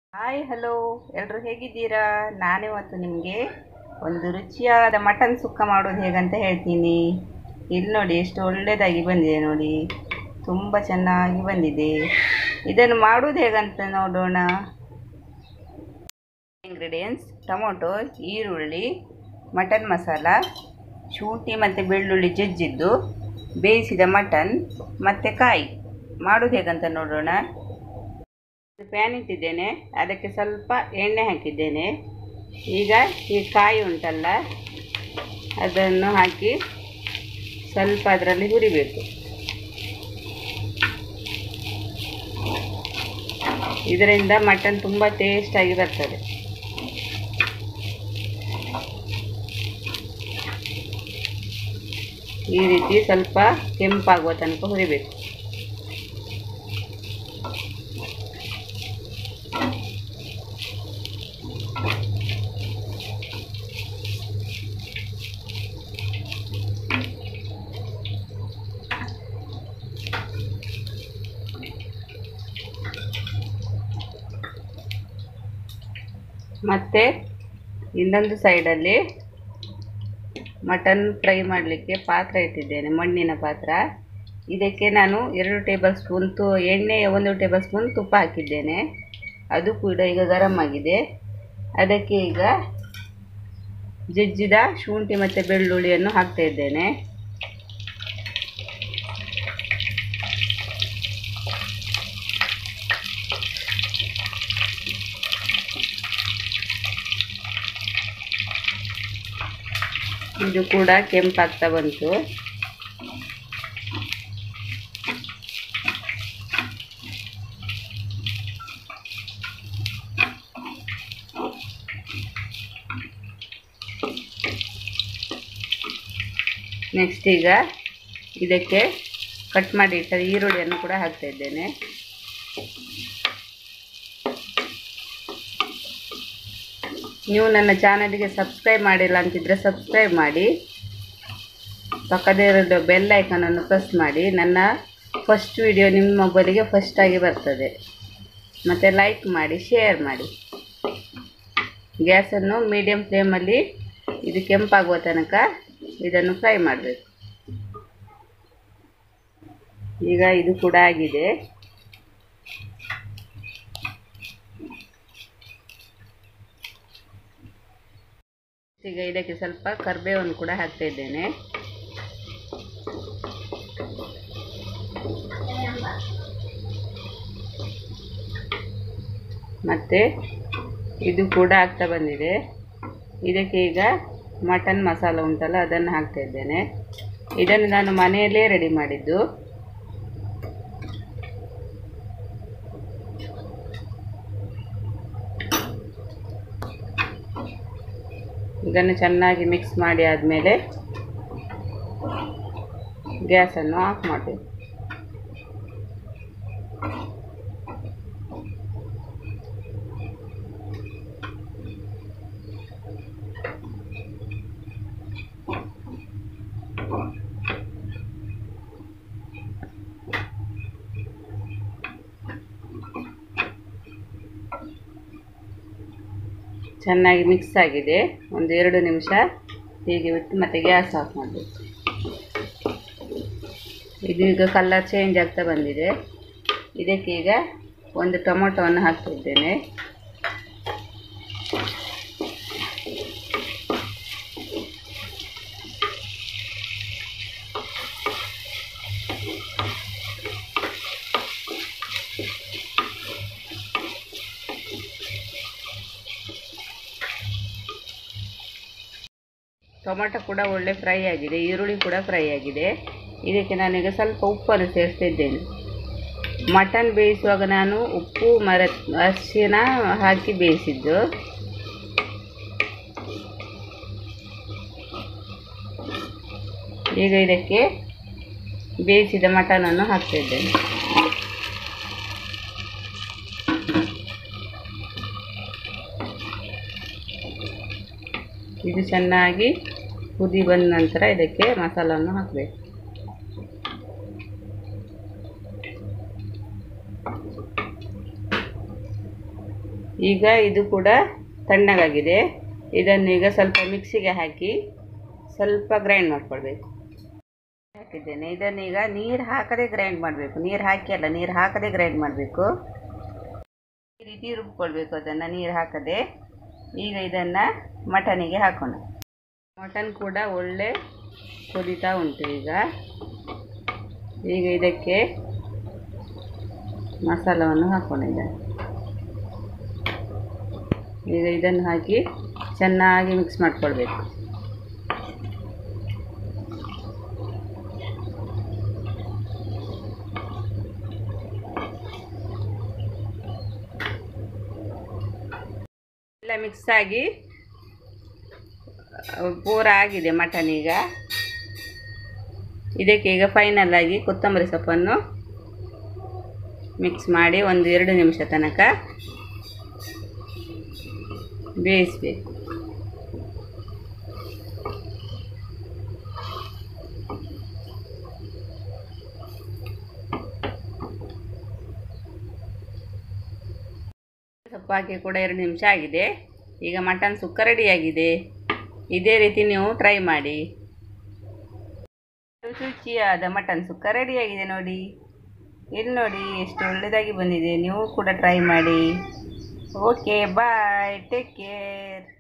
hi hello ಎಲ್ಲರೂ ಹೇಗಿದ್ದೀರಾ ನಾನಿವತ್ತು ನಿಮಗೆ ಒಂದು ರುಚಿಯಾದ ಮಟನ್ ಸುಕ್ಕ ಮಾಡೋದು ಹೇಗಂತ ಹೇಳ್ತೀನಿ ಇಲ್ಲಿ ನೋಡಿ ಎಷ್ಟು ಒಳ್ಳೆಯದಾಗಿ ಬಂದಿದೆ ನೋಡಿ ತುಂಬ ಚೆನ್ನಾಗಿ ಬಂದಿದೆ ಇದನ್ನು ಮಾಡೋದು ಹೇಗಂತ ನೋಡೋಣ ಇಂಗ್ರೀಡಿಯೆಂಟ್ಸ್ ಟೊಮೊಟೊ ಈರುಳ್ಳಿ ಮಟನ್ ಮಸಾಲ ಶುಂಠಿ ಮತ್ತು ಬೆಳ್ಳುಳ್ಳಿ ಜಜ್ಜಿದ್ದು ಬೇಯಿಸಿದ ಮಟನ್ ಮತ್ತು ಕಾಯಿ ಮಾಡೋದು ಹೇಗಂತ ನೋಡೋಣ ಪ್ಯಾನ್ ಇಟ್ಟಿದ್ದೇನೆ ಅದಕ್ಕೆ ಸ್ವಲ್ಪ ಎಣ್ಣೆ ಹಾಕಿದ್ದೇನೆ ಈಗ ಈ ಕಾಯಿ ಉಂಟಲ್ಲ ಅದನ್ನು ಹಾಕಿ ಸ್ವಲ್ಪ ಅದರಲ್ಲಿ ಹುರಿಬೇಕು ಇದರಿಂದ ಮಟನ್ ತುಂಬ ಟೇಸ್ಟಾಗಿ ಬರ್ತದೆ ಈ ರೀತಿ ಸ್ವಲ್ಪ ಕೆಂಪಾಗುವ ತನಕ ಹುರಿಬೇಕು ಮತ್ತು ಇನ್ನೊಂದು ಸೈಡಲ್ಲಿ ಮಟನ್ ಫ್ರೈ ಮಾಡಲಿಕ್ಕೆ ಪಾತ್ರ ಇಟ್ಟಿದ್ದೇನೆ ಮಣ್ಣಿನ ಪಾತ್ರ ಇದಕ್ಕೆ ನಾನು ಎರಡು ಟೇಬಲ್ ಸ್ಪೂನ್ ತು ಎಣ್ಣೆ ಒಂದು ಟೇಬಲ್ ಸ್ಪೂನ್ ತುಪ್ಪ ಹಾಕಿದ್ದೇನೆ ಅದು ಕೂಡ ಈಗ ಗರಂ ಆಗಿದೆ ಅದಕ್ಕೆ ಈಗ ಜಜ್ಜಿದ ಶುಂಠಿ ಮತ್ತು ಬೆಳ್ಳುಳ್ಳಿಯನ್ನು ಹಾಕ್ತಾ ಇದ್ದೇನೆ ಇದು ಕೂಡ ಕೆಂಪಾಗ್ತಾ ಬಂತು ನೆಕ್ಸ್ಟ್ ಈಗ ಇದಕ್ಕೆ ಕಟ್ ಮಾಡಿ ಇಟ್ಟ ಈರುಳ್ಳಿಯನ್ನು ಕೂಡ ಹಾಕ್ತಾ ಇದ್ದೇನೆ ನೀವು ನನ್ನ ಚಾನಲ್ಗೆ ಸಬ್ಸ್ಕ್ರೈಬ್ ಮಾಡಿಲ್ಲ ಅಂತಿದ್ದರೆ ಸಬ್ಸ್ಕ್ರೈಬ್ ಮಾಡಿ ಪಕ್ಕದಲ್ಲಿರೋ ಬೆಲ್ ಐಕನನ್ನು ಪ್ರೆಸ್ ಮಾಡಿ ನನ್ನ ಫಸ್ಟ್ ವಿಡಿಯೋ ನಿಮ್ಮ ಮೊಬೈಲಿಗೆ ಫಸ್ಟಾಗಿ ಬರ್ತದೆ ಮತ್ತು ಲೈಕ್ ಮಾಡಿ ಶೇರ್ ಮಾಡಿ ಗ್ಯಾಸನ್ನು ಮೀಡಿಯಮ್ ಫ್ಲೇಮಲ್ಲಿ ಇದು ಕೆಂಪಾಗುವ ತನಕ ಇದನ್ನು ಫ್ರೈ ಮಾಡಬೇಕು ಈಗ ಇದು ಕೂಡ ಆಗಿದೆ ಈಗ ಇದಕ್ಕೆ ಸ್ವಲ್ಪ ಕರಿಬೇವನ್ನು ಕೂಡ ಹಾಕ್ತಾ ಇದ್ದೇನೆ ಮತ್ತು ಇದು ಕೂಡ ಆಗ್ತಾ ಬಂದಿದೆ ಇದಕ್ಕೆ ಈಗ ಮಟನ್ ಮಸಾಲ ಉಂಟಲ್ಲ ಅದನ್ನು ಹಾಕ್ತಾ ಇದ್ದೇನೆ ಇದನ್ನು ನಾನು ಮನೆಯಲ್ಲೇ ರೆಡಿ ಮಾಡಿದ್ದು ಇದನ್ನು ಚೆನ್ನಾಗಿ ಮಿಕ್ಸ್ ಮಾಡಿ ಆದಮೇಲೆ ಗ್ಯಾಸನ್ನು ಆಫ್ ಮಾಡಬೇಕು ಚೆನ್ನಾಗಿ ಮಿಕ್ಸ್ ಆಗಿದೆ ಒಂದು ಎರಡು ನಿಮಿಷ ಹೀಗೆ ಬಿಟ್ಟು ಮತ್ತೆ ಗ್ಯಾಸ್ ಆಫ್ ಮಾಡಬೇಕು ಇದು ಈಗ ಕಲರ್ ಚೇಂಜ್ ಆಗ್ತಾ ಬಂದಿದೆ ಇದಕ್ಕೆ ಈಗ ಒಂದು ಟೊಮೊಟೊವನ್ನು ಹಾಕ್ತಿದ್ದೇನೆ ಟೊಮೆಟೊ ಕೂಡ ಒಳ್ಳೆ ಫ್ರೈ ಆಗಿದೆ ಈರುಳ್ಳಿ ಕೂಡ ಫ್ರೈ ಆಗಿದೆ ಇದಕ್ಕೆ ನಾನೀಗ ಸ್ವಲ್ಪ ಉಪ್ಪನ್ನು ಸೇರಿಸ್ತಾ ಇದ್ದೇನೆ ಮಟನ್ ಬೇಯಿಸುವಾಗ ನಾನು ಉಪ್ಪು ಮರ ಅರಿಶಿನ ಹಾಕಿ ಬೇಯಿಸಿದ್ದು ಈಗ ಇದಕ್ಕೆ ಬೇಯಿಸಿದ ಮಟನನ್ನು ಹಾಕ್ತಾ ಇದ್ದೇನೆ ಇದು ಚೆನ್ನಾಗಿ ಕುದಿ ಬಂದ ನಂತರ ಇದಕ್ಕೆ ಮಸಾಲವನ್ನು ಹಾಕಬೇಕು ಈಗ ಇದು ಕೂಡ ತಣ್ಣಗಾಗಿದೆ ಇದನ್ನು ಈಗ ಸ್ವಲ್ಪ ಮಿಕ್ಸಿಗೆ ಹಾಕಿ ಸ್ವಲ್ಪ ಗ್ರೈಂಡ್ ಮಾಡ್ಕೊಳ್ಬೇಕು ಹಾಕಿದ್ದೇನೆ ಇದನ್ನು ಈಗ ನೀರು ಹಾಕದೆ ಗ್ರೈಂಡ್ ಮಾಡಬೇಕು ನೀರು ಹಾಕಿ ಅಲ್ಲ ನೀರು ಹಾಕದೆ ಗ್ರೈಂಡ್ ಮಾಡಬೇಕು ಈ ರೀತಿ ರುಬ್ಕೊಳ್ಬೇಕು ಅದನ್ನು ನೀರು ಹಾಕದೆ ಈಗ ಇದನ್ನು ಮಟನಿಗೆ ಹಾಕೋಣ ಮಟನ್ ಕೂಡ ಒಳ್ಳೆ ಕುದೀತಾ ಉಂಟು ಈಗ ಈಗ ಇದಕ್ಕೆ ಮಸಾಲವನ್ನು ಹಾಕೋಣ ಇದನ್ನು ಈಗ ಇದನ್ನು ಹಾಕಿ ಚೆನ್ನಾಗಿ ಮಿಕ್ಸ್ ಮಾಡ್ಕೊಳ್ಬೇಕು ಎಲ್ಲ ಮಿಕ್ಸ್ ಆಗಿ ಪೂರ ಆಗಿದೆ ಮಟನ್ ಈಗ ಇದಕ್ಕೆ ಈಗ ಫೈನಲ್ ಆಗಿ ಕೊತ್ತಂಬರಿ ಸೊಪ್ಪನ್ನು ಮಿಕ್ಸ್ ಮಾಡಿ ಒಂದು ಎರಡು ನಿಮಿಷ ತನಕ ಬೇಯಿಸಬೇಕು ಸೊಪ್ಪು ಹಾಕಿ ಕೂಡ ಎರಡು ನಿಮಿಷ ಆಗಿದೆ ಈಗ ಮಟನ್ ಸುಕ್ಕ ರೆಡಿಯಾಗಿದೆ ಇದೇ ರೀತಿ ನೀವು ಟ್ರೈ ಮಾಡಿ ರುಚಿಯಾದ ಮಟನ್ ಸುಕ್ಕ ರೆಡಿಯಾಗಿದೆ ನೋಡಿ ಇಲ್ಲಿ ನೋಡಿ ಎಷ್ಟು ಒಳ್ಳೆಯದಾಗಿ ಬಂದಿದೆ ನೀವು ಕೂಡ ಟ್ರೈ ಮಾಡಿ ಓಕೆ ಬಾಯ್ ಟೇಕ್ ಕೇರ್